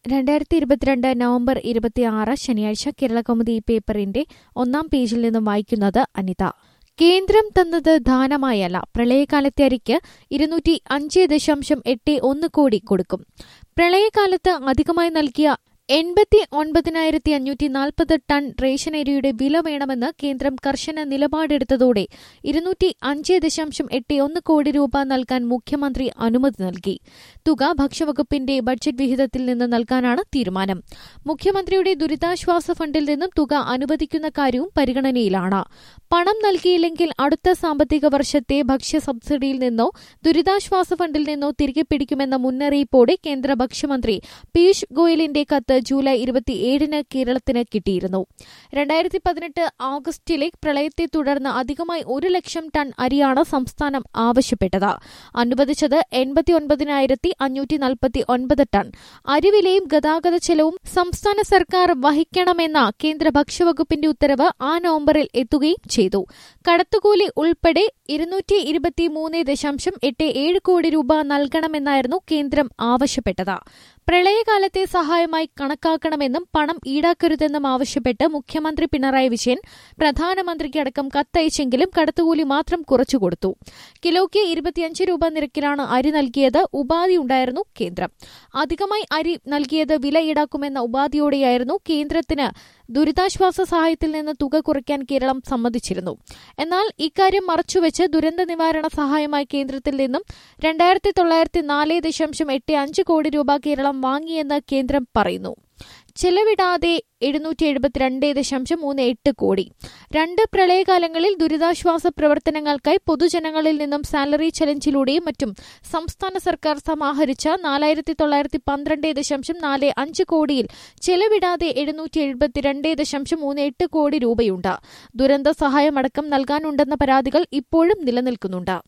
രണ്ടായിരത്തി ഇരുപത്തിരണ്ട് നവംബർ ഇരുപത്തിയാറ് ശനിയാഴ്ച കേരളകൗമുദി പേപ്പറിന്റെ ഒന്നാം പേജിൽ നിന്നും വായിക്കുന്നത് അനിത കേന്ദ്രം തന്നത് ദാനമായല്ല പ്രളയകാലത്തെ അരിക്ക് ഇരുന്നൂറ്റി അഞ്ച് ദശാംശം എട്ട് ഒന്ന് കോടി കൊടുക്കും പ്രളയകാലത്ത് അധികമായി നൽകിയ എൺപത്തി ഒൻപതിനായിരത്തി അഞ്ഞൂറ്റി നാൽപ്പത് ടൺ റേഷൻ അരിയുടെ വില വേണമെന്ന് കേന്ദ്രം കർശന നിലപാടെടുത്തതോടെ ഇരുന്നൂറ്റി അഞ്ച് ദശാംശം എട്ട് ഒന്ന് കോടി രൂപ നൽകാൻ മുഖ്യമന്ത്രി അനുമതി നൽകി തുക ഭക്ഷ്യവകുപ്പിന്റെ ബഡ്ജറ്റ് വിഹിതത്തിൽ നിന്ന് നൽകാനാണ് തീരുമാനം മുഖ്യമന്ത്രിയുടെ ദുരിതാശ്വാസ ഫണ്ടിൽ നിന്നും തുക അനുവദിക്കുന്ന കാര്യവും പരിഗണനയിലാണ് പണം നൽകിയില്ലെങ്കിൽ അടുത്ത സാമ്പത്തിക വർഷത്തെ ഭക്ഷ്യ സബ്സിഡിയിൽ നിന്നോ ദുരിതാശ്വാസ ഫണ്ടിൽ നിന്നോ തിരികെ പിടിക്കുമെന്ന മുന്നറിയിപ്പോടെ കേന്ദ്ര ഭക്ഷ്യമന്ത്രി പീയൂഷ് ഗോയലിന്റെ കത്ത് ജൂലൈ ഇരുപത്തിയേഴിന് കേരളത്തിന് കിട്ടിയിരുന്നു രണ്ടായിരത്തി പതിനെട്ട് ഓഗസ്റ്റിലെ പ്രളയത്തെ തുടർന്ന് അധികമായി ഒരു ലക്ഷം ടൺ അരിയാണ് സംസ്ഥാനം ആവശ്യപ്പെട്ടത് അനുവദിച്ചത് എൺപത്തി ഒൻപതിനായിരത്തി അഞ്ഞൂറ്റി നാൽപ്പത്തി ഒൻപത് ടൺ അരിവിലയും ഗതാഗത ചെലവും സംസ്ഥാന സർക്കാർ വഹിക്കണമെന്ന കേന്ദ്ര ഭക്ഷ്യവകുപ്പിന്റെ ഉത്തരവ് ആ നവംബറിൽ എത്തുകയും ചെയ്തു കടത്തുകൂലി ഉൾപ്പെടെ ഇരുന്നൂറ്റി ഇരുപത്തി മൂന്ന് ദശാംശം എട്ട് ഏഴ് കോടി രൂപ നൽകണമെന്നായിരുന്നു കേന്ദ്രം ആവശ്യപ്പെട്ടത് പ്രളയകാലത്തെ സഹായമായി കണക്കാക്കണമെന്നും പണം ഈടാക്കരുതെന്നും ആവശ്യപ്പെട്ട് മുഖ്യമന്ത്രി പിണറായി വിജയൻ പ്രധാനമന്ത്രിക്കടക്കം കത്തയച്ചെങ്കിലും കടത്തുകൂലി മാത്രം കുറച്ചുകൊടുത്തു കിലോയ്ക്ക് ഇരുപത്തിയഞ്ച് രൂപ നിരക്കിലാണ് അരി നൽകിയത് ഉപാധിയുണ്ടായിരുന്നു കേന്ദ്രം അധികമായി അരി നൽകിയത് വില ഈടാക്കുമെന്ന ഉപാധിയോടെയായിരുന്നു കേന്ദ്രത്തിന് ദുരിതാശ്വാസ സഹായത്തിൽ നിന്ന് തുക കുറയ്ക്കാൻ കേരളം സമ്മതിച്ചിരുന്നു എന്നാൽ ഇക്കാര്യം മറച്ചുവെച്ച് ദുരന്ത നിവാരണ സഹായമായി കേന്ദ്രത്തിൽ നിന്നും രണ്ടായിരത്തി തൊള്ളായിരത്തി നാല് ദശാംശം എട്ട് അഞ്ച് കോടി രൂപ കേരളം വാങ്ങിയെന്ന് കേന്ദ്രം പറയുന്നു ചെലവിടാതെ എഴുന്നൂറ്റി എഴുപത്തിരണ്ട് ദശാംശം മൂന്ന് എട്ട് കോടി രണ്ട് പ്രളയകാലങ്ങളിൽ ദുരിതാശ്വാസ പ്രവർത്തനങ്ങൾക്കായി പൊതുജനങ്ങളിൽ നിന്നും സാലറി ചലഞ്ചിലൂടെയും മറ്റും സംസ്ഥാന സർക്കാർ സമാഹരിച്ച നാലായിരത്തി തൊള്ളായിരത്തി പന്ത്രണ്ട് ദശാംശം നാല് അഞ്ച് കോടിയിൽ ചെലവിടാതെ എഴുന്നൂറ്റി എഴുപത്തിരണ്ട് ദശാംശം മൂന്ന് എട്ട് കോടി രൂപയുണ്ട് ദുരന്ത സഹായമടക്കം നൽകാനുണ്ടെന്ന പരാതികൾ ഇപ്പോഴും നിലനിൽക്കുന്നുണ്ട്